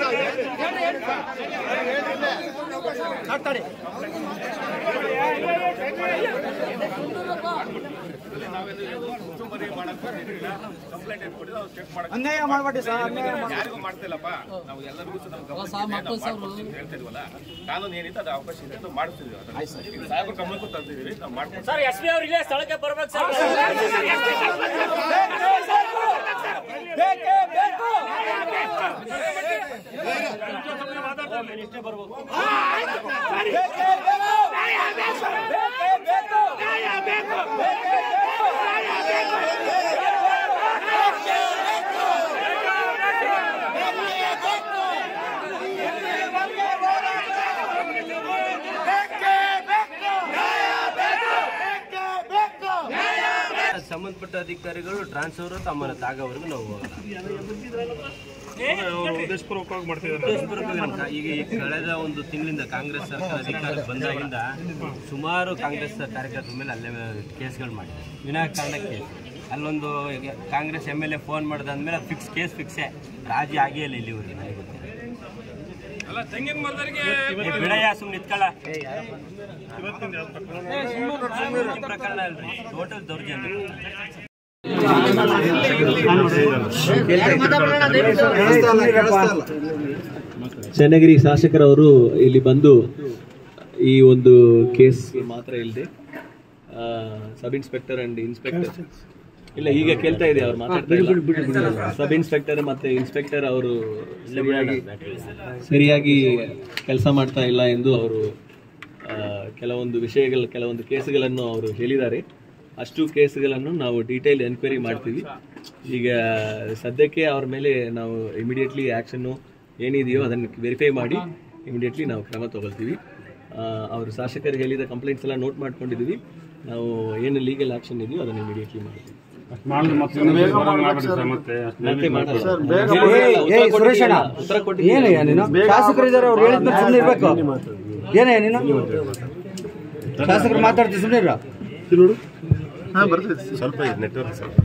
ಅನ್ಯಾಯ ಮಾಡ್ಬೇಡಿ ಸರ್ ಅನ್ಯಾಯ ಯಾರಿಗೂ ಮಾಡ್ತಿಲ್ಲಪ್ಪ ನಾವು ಎಲ್ಲರಿಗೂ ಸಹ ನಮ್ಮ ಗಮನಕ್ಕೆ ಇದೆ, ನಾವು ಮಾಡ್ಕೊಡ್ತೀವಿ ಅಂತ ಹೇಳ್ತಿದ್ವಲ್ಲ ಕಾನೂನು ಏನಿತ್ತು ಅದು ಅವಕಾಶ ಇದೆ ನಾವು ಮಾಡ್ತಿದ್ವಿ ಅದನ್ನ. ಈಗ ಸಾಹೇಬ್ರ ಗಮನಕ್ಕೂ ತಂದಿದ್ದೀವಿ ನಾವು ಮಾಡ್ಕೊಡ್ತೀವಿ ಸರ್ ಎಸ್ ಪಿ ಅವರಿಗೆ ಸ್ಥಳಕ್ಕೆ ಬರ್ಬೇಕು ಸರ್ ಸಂಬಂಧಪಟ್ಟ ಅಧಿಕಾರಿಗಳು ಟ್ರಾನ್ಸ್ಫರ್ ತಮ್ಮ ತಾಗೋವರೆಗೂ ನಾವು ಹೋಗಲ್ಲ ಉದ್ದೇಶಪೂರ್ವಕವಾಗಿ ನಮ್ಮ ಈಗ ಈ ಕಳೆದ ಒಂದು ತಿಂಗಳಿಂದ ಕಾಂಗ್ರೆಸ್ ಸರ್ಕಾರ ಅಧಿಕಾರಕ್ಕೆ ಬಂದಾಗಿಂದ ಸುಮಾರು ಕಾಂಗ್ರೆಸ್ ಕಾರ್ಯಕರ್ತರ ಮೇಲೆ ಅಲ್ಲೇ ಕೇಸ್ಗಳು ಮಾಡಿದೆ ವಿನಾಕಾರಣ ಕೇಸ್ ಅಲ್ಲೊಂದು ಈಗ Congress M L A phone ಮಾಡಿದಾದ್ಮೇಲೆ ಫಿಕ್ಸ್ ಕೇಸ್ ಫಿಕ್ಸೇ ರಾಜಿ ಆಗೇ ಇಲ್ಲ ಇಲ್ಲಿವರೆಗೆ ನನಗೆ ಗೊತ್ತಿಲ್ಲ ಏ, ಬಿಡಯ್ಯ ಸುಮ್ಮನೆ ನಿತ್ಕೊಳ್ಳ ಪ್ರಕರಣ ಅಲ್ರಿ ಟೋಟಲ್ ದೌರ್ಜನ್ಯ ಚನ್ನಗಿರಿ ಶಾಸಕರವರು ಇಲ್ಲಿ ಬಂದು ಈ ಒಂದು ಕೇಸ್ ಮಾತ್ರ ಇಲ್ಲದೆ ಸಬ್ ಇನ್ಸ್ಪೆಕ್ಟರ್ ಅಂಡ್ ಇನ್ಸ್ಪೆಕ್ಟರ್ ಇಲ್ಲ ಈಗ ಕೇಳ್ತಾ ಇದೆ ಅವ್ರು ಮಾತಾಡ್ತಾ ಇಲ್ಲ ಸಬ್ ಇನ್ಸ್ಪೆಕ್ಟರ್ ಮತ್ತೆ ಇನ್ಸ್ಪೆಕ್ಟರ್ ಅವರು ಸರಿಯಾಗಿ ಸರಿಯಾಗಿ ಕೆಲಸ ಮಾಡ್ತಾ ಇಲ್ಲ ಎಂದು ಅವರು ಆ, ಕೆಲವೊಂದು ವಿಷಯಗಳ ಕೆಲವೊಂದು ಕೇಸುಗಳನ್ನು ಅವರು ಹೇಳಿದ್ದಾರೆ ಅಷ್ಟು ಕೇಸುಗಳನ್ನು ನಾವು ಡೀಟೇಲ್ ಎನ್ಕ್ವೈರಿ ಮಾಡ್ತೀವಿ ಈಗ ಸದ್ಯಕ್ಕೆ ಅವ್ರ ಮೇಲೆ ನಾವು ಇಮಿಡಿಯೇಟ್ಲಿ ಆ್ಯಕ್ಷನ್ನು ಏನಿದೆಯೋ ಅದನ್ನು ವೆರಿಫೈ ಮಾಡಿ ಇಮಿಡಿಯೇಟ್ಲಿ ನಾವು ಕ್ರಮ ತಗೊಳ್ತೀವಿ ಆ, ಅವರು ಶಾಸಕರು ಹೇಳಿದ ಕಂಪ್ಲೇಂಟ್ಸ್ ಎಲ್ಲ ನೋಟ್ ಮಾಡ್ಕೊಂಡಿದ್ದೀವಿ ನಾವು ಏನು ಲೀಗಲ್ ಆ್ಯಕ್ಷನ್ ಇದೆಯೋ ಅದನ್ನು ಇಮಿಡಿಯೇಟ್ಲಿ ಮಾಡ್ತೀವಿ ಮತ್ತೆ ಮಾಡಲ್ಲ. ಹೇಳಿದ್ರಲ್ಲ, ಉತ್ತರ ಕೊಟ್ಟಿದ್ದೀಯಲ್ಲ, ಉತ್ತರ ಕೊಟ್ಟಿದ್ದೀಯಲ್ಲ. ಏನಯ್ಯ ನೀನು ಶಾಸಕರಿದ್ದಾರೆ ಅವ್ರು ಹೇಳಿದ್ಮೇಲೆ ಸುಮ್ಮನೆ ಇರ್ಬೇಕು ಏನಯ್ಯ ನೀನು ಶಾಸಕರು ಮಾತಾಡ್ತೀವಿ ಸುಮ್ಮನೆ ಇರ ಸ್ವಲ್ಪ ನೆಟ್ವರ್ಕ್